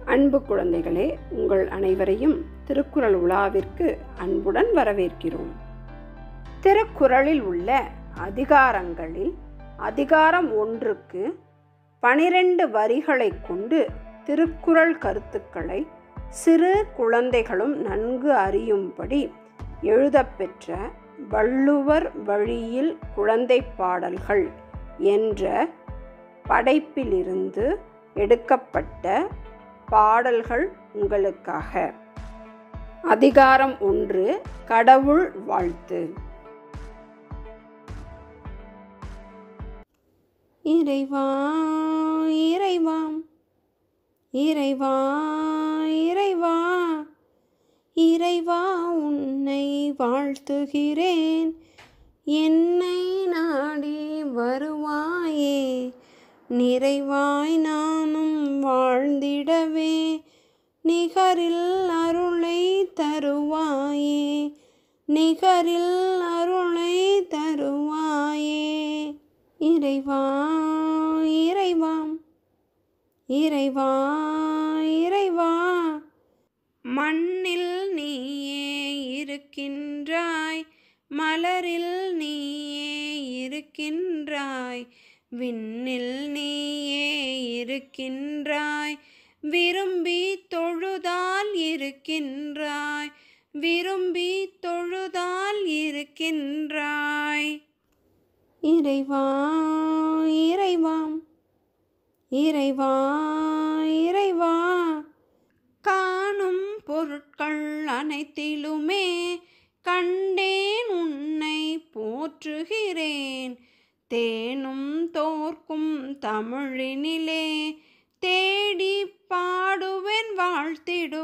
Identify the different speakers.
Speaker 1: அன்பு குழந்தைகளே உங்கள் அனைவரையும் திருக்குறள் உலாவிற்கு அன்புடன் வரவேற்கிறோம் திருக்குறளில் உள்ள அதிகாரங்களில் அதிகாரம் ஒன்றுக்கு பனிரெண்டு வரிகளை கொண்டு திருக்குறள் கருத்துக்களை சிறு குழந்தைகளும் நன்கு அறியும்படி எழுதப்பெற்ற வள்ளுவர் வழியில் குழந்தை பாடல்கள் என்ற படைப்பிலிருந்து எடுக்கப்பட்ட பாடல்கள் உங்களுக்காக அதிகாரம் ஒன்று கடவுள் வாழ்த்து
Speaker 2: இறைவா இறைவா இறைவா இறைவா இறைவா உன்னை வாழ்த்துகிறேன் என்னை நாடி வருவாயே நிறைவாய் நானும் வாழ்ந்திடவே நிகரில் அருளை தருவாயே நிகரில் அருளை தருவாயே இறைவா இறைவா இறைவா இறைவா மண்ணில் நீயே இருக்கின்றாய் மலரில் நீயே இருக்கின்றாய் விண்ணில் நீயே இருக்கின்றாய் விரும்பி தொழுதால் இருக்கின்றாய் விரும்பி தொழுதால் இருக்கின்றாய் இறைவா இறைவா இறைவா இறைவா காணும் பொருட்கள் அனைத்திலுமே கண்டேன் உன்னை போற்றுகிறேன் தேனும் தோற்கும் தமிழினிலே தேடி பாடுவேன் வாழ்த்திடுவேன்